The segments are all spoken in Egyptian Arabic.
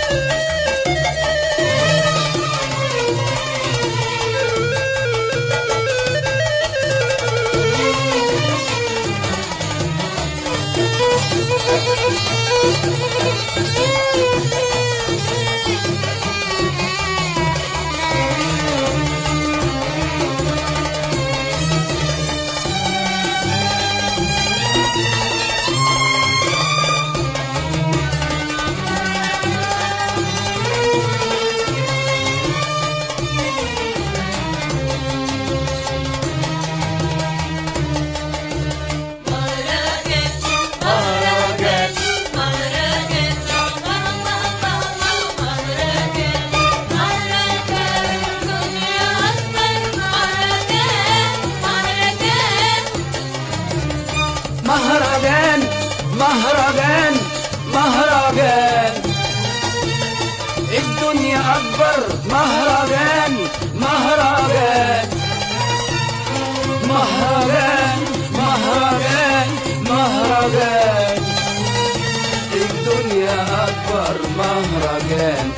مهرجان مهرجان مهرجان الدنيا أكبر مهرجان مهرجان مهرجان مهرجان مهرجان الدنيا أكبر مهرجان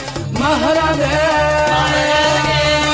مهرجان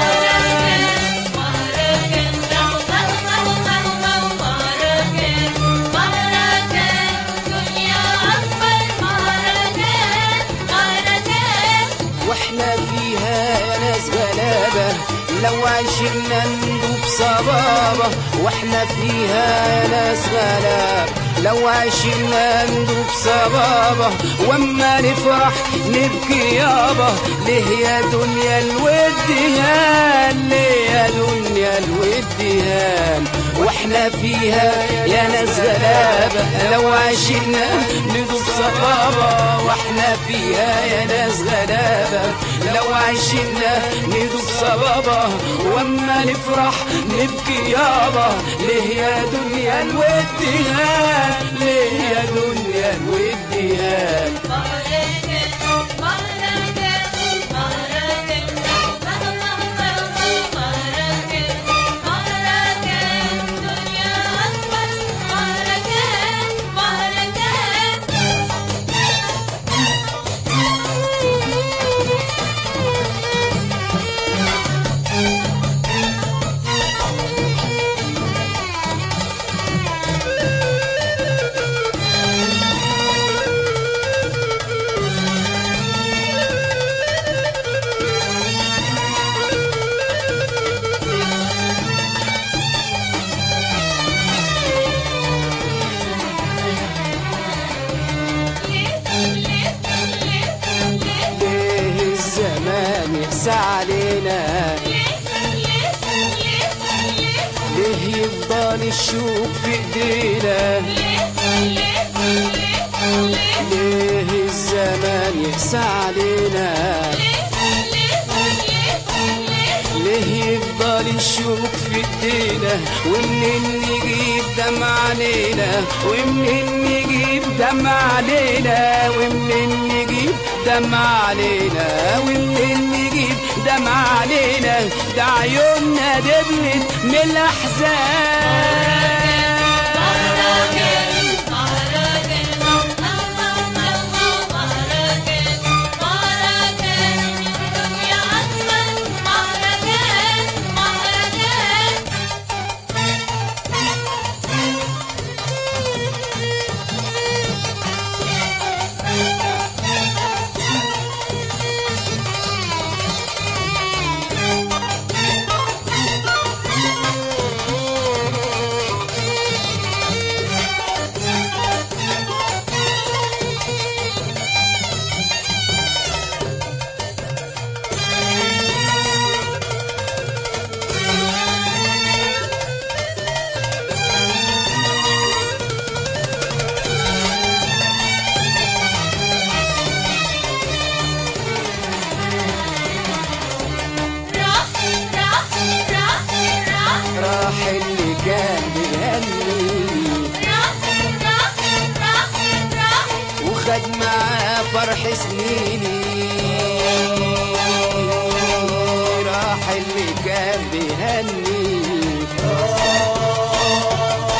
واحنا فيها يا ناس غلابة لو عشنا ندوب صبابة واحنا فيها يا ناس غلابة لو عشنا ندوب صبابة واما نفرح نبكي يابا ليه يا دنيا الوديان ليه يا دنيا الوديان واحنا فيها يا ناس غلابة لو عشنا ندوب صبابة واحنا فيها يا ناس غلابة لو عشنا ندوب صبابة واما نفرح نبكي يابا ليه يا دنيا الوديان ليه يا دنيا الوديان ليه الزمان يقسى علينا ليه يفضل الشوق في ايدينا ليه الزمان يقسى علينا ليه يفضل الشوق في ايدينا ومنين نجيب دمع علينا ومنين نجيب دمع علينا ومنين نجيب دمع علينا ومنين نجيب دمع علينا ده عيوننا دبلت من الاحزان راح اللي كان بيهني وخد معاه فرح سنيني راح اللي كان بيهني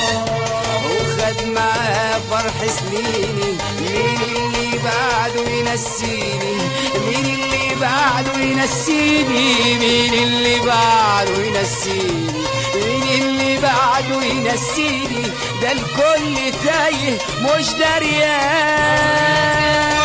وخد معاه فرح سنيني مين اللي بعده ينادي ينسيني مين اللي بعده ينسيني مين اللي بعده ينسيني مين اللي بعده ينسيني ده الكل تايه مش دريان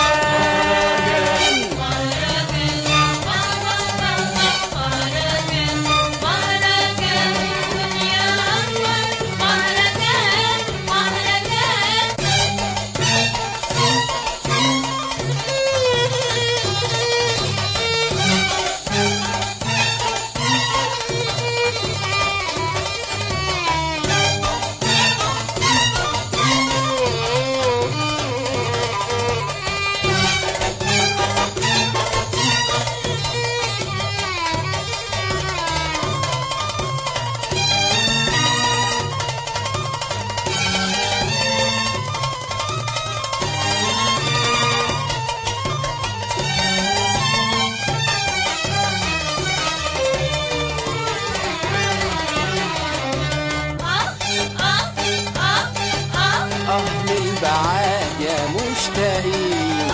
اه من بعاد يا مشتاقين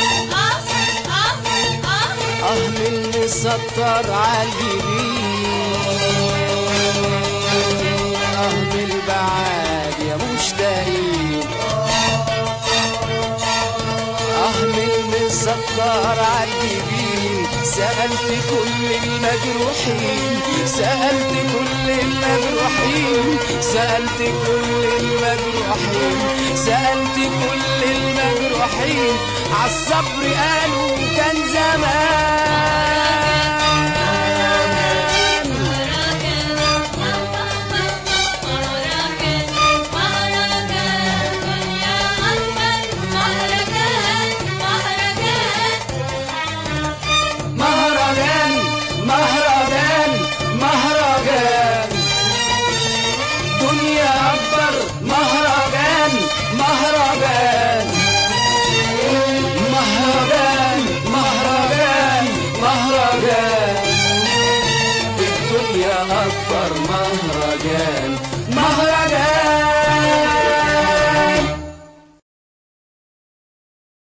اه من مسطر عالجبين اه من بعاد يا مشتاقين اه من مسطر عالجبين سألت كل المجروحين سألت كل المجروحين سألت كل المجروحين سألت كل المجروحين عالصبر قالوا كان زمان